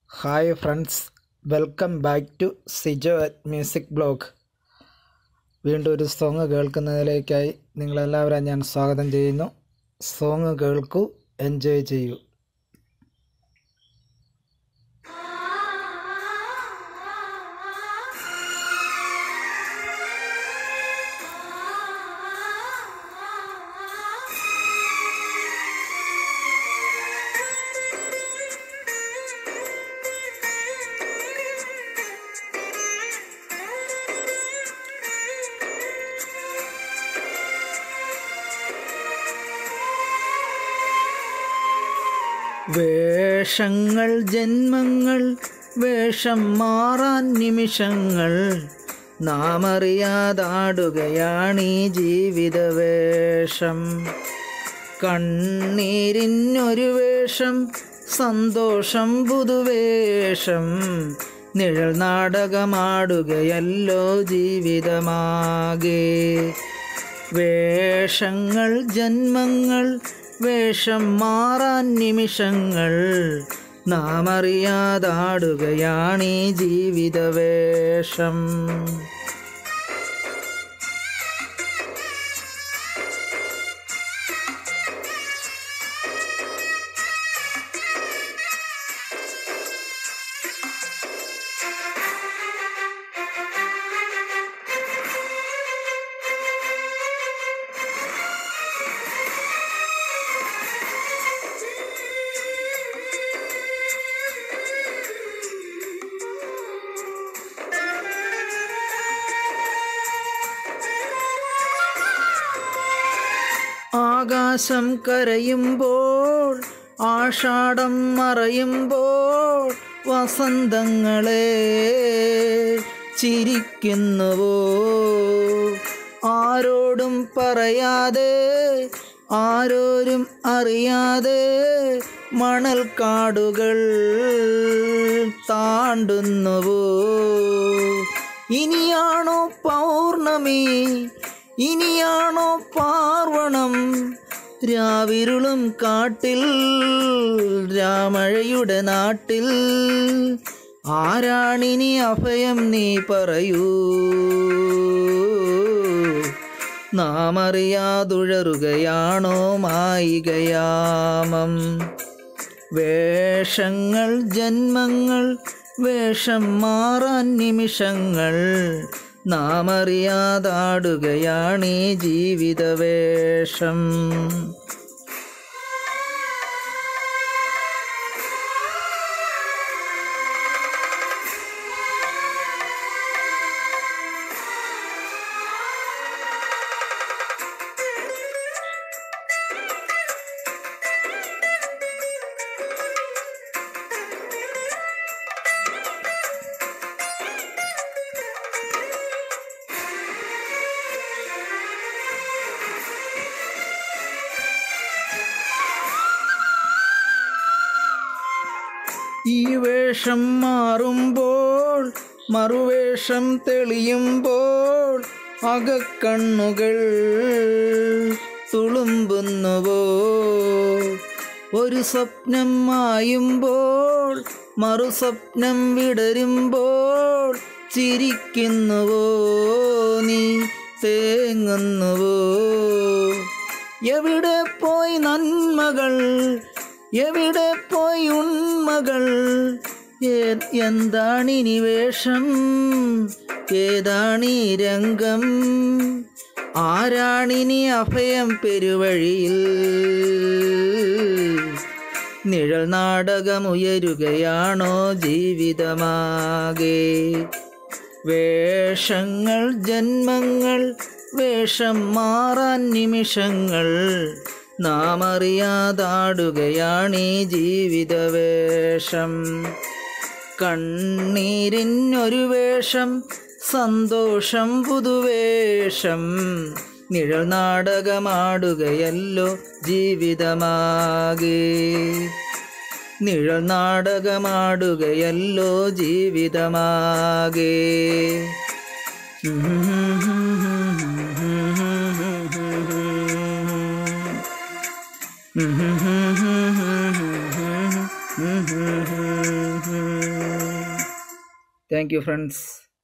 Hi friends welcome back to Sijo at music blog വീണ്ടും ഒരു song കേൾക്കുന്നതിലേക്കായി നിങ്ങളെല്ലാവരും ഞാൻ സ്വാഗതം ചെയ്യുന്നു സോങ് കേൾക്കൂ എൻജോയ് ചെയ്യൂ വേഷങ്ങൾ ജന്മങ്ങൾ വേഷം മാറാൻ നിമിഷങ്ങൾ നാം അറിയാതാടുകയാണീ ജീവിത വേഷം കണ്ണീരിനൊരു വേഷം സന്തോഷം പുതുവേഷം നിഴൽ നാടകമാടുകയല്ലോ ജീവിതമാകെ വേഷങ്ങൾ ജന്മങ്ങൾ വേഷം മാറാൻ നിമിഷങ്ങൾ നാം അറിയാതാടുകയാണീ ജീവിത വേഷം ആകാശം കരയുമ്പോൾ ആഷാഢം മറയുമ്പോൾ വസന്തങ്ങളെ ചിരിക്കുന്നുവോ ആരോടും പറയാതെ ആരോരും അറിയാതെ മണൽക്കാടുകൾ താണ്ടുന്നുവോ ഇനിയാണോ പൗർണമി ഇനിയാണോ പാർവണം രാവിരുളും കാട്ടിൽ രാമഴയുടെ നാട്ടിൽ ആരാണിനി അഭയം നീ പറയൂ നാം അറിയാതുഴറുകയാണോ മായികയാമം വേഷങ്ങൾ ജന്മങ്ങൾ വേഷം മാറാൻ നിമിഷങ്ങൾ നാം അറിയാതാടുകയാണീ ജീവിത വേഷം ഈ വേഷം മാറുമ്പോൾ മറുവേഷം തെളിയുമ്പോൾ അകക്കണ്ണുകൾ തുളുമ്പുന്നുവോ ഒരു സ്വപ്നം മായുമ്പോൾ മറുസ്വപ്നം വിടരുമ്പോൾ ചിരിക്കുന്നുവോ നീ തേങ്ങുന്നുവോ എവിടെ പോയി നന്മകൾ എവിടെ പോയി ഉണ്മകൾ ഏ- എന്താണിനി വേഷം ഏതാണീ രംഗം ആരാണിനി അഭയം പെരുവഴിയിൽ നിഴൽ നാടകമുയരുകയാണോ ജീവിതമാകെ വേഷങ്ങൾ ജന്മങ്ങൾ വേഷം മാറാൻ നിമിഷങ്ങൾ നാം അറിയാതാടുകയാണീ ജീവിത വേഷം കണ്ണീരിനൊരു വേഷം സന്തോഷം പുതുവേഷം നിഴൽ നാടകമാടുകയല്ലോ ജീവിതമാകെ നിഴൽ നാടകമാടുകയല്ലോ ജീവിതമാകെ Mm-hmm. Thank you friends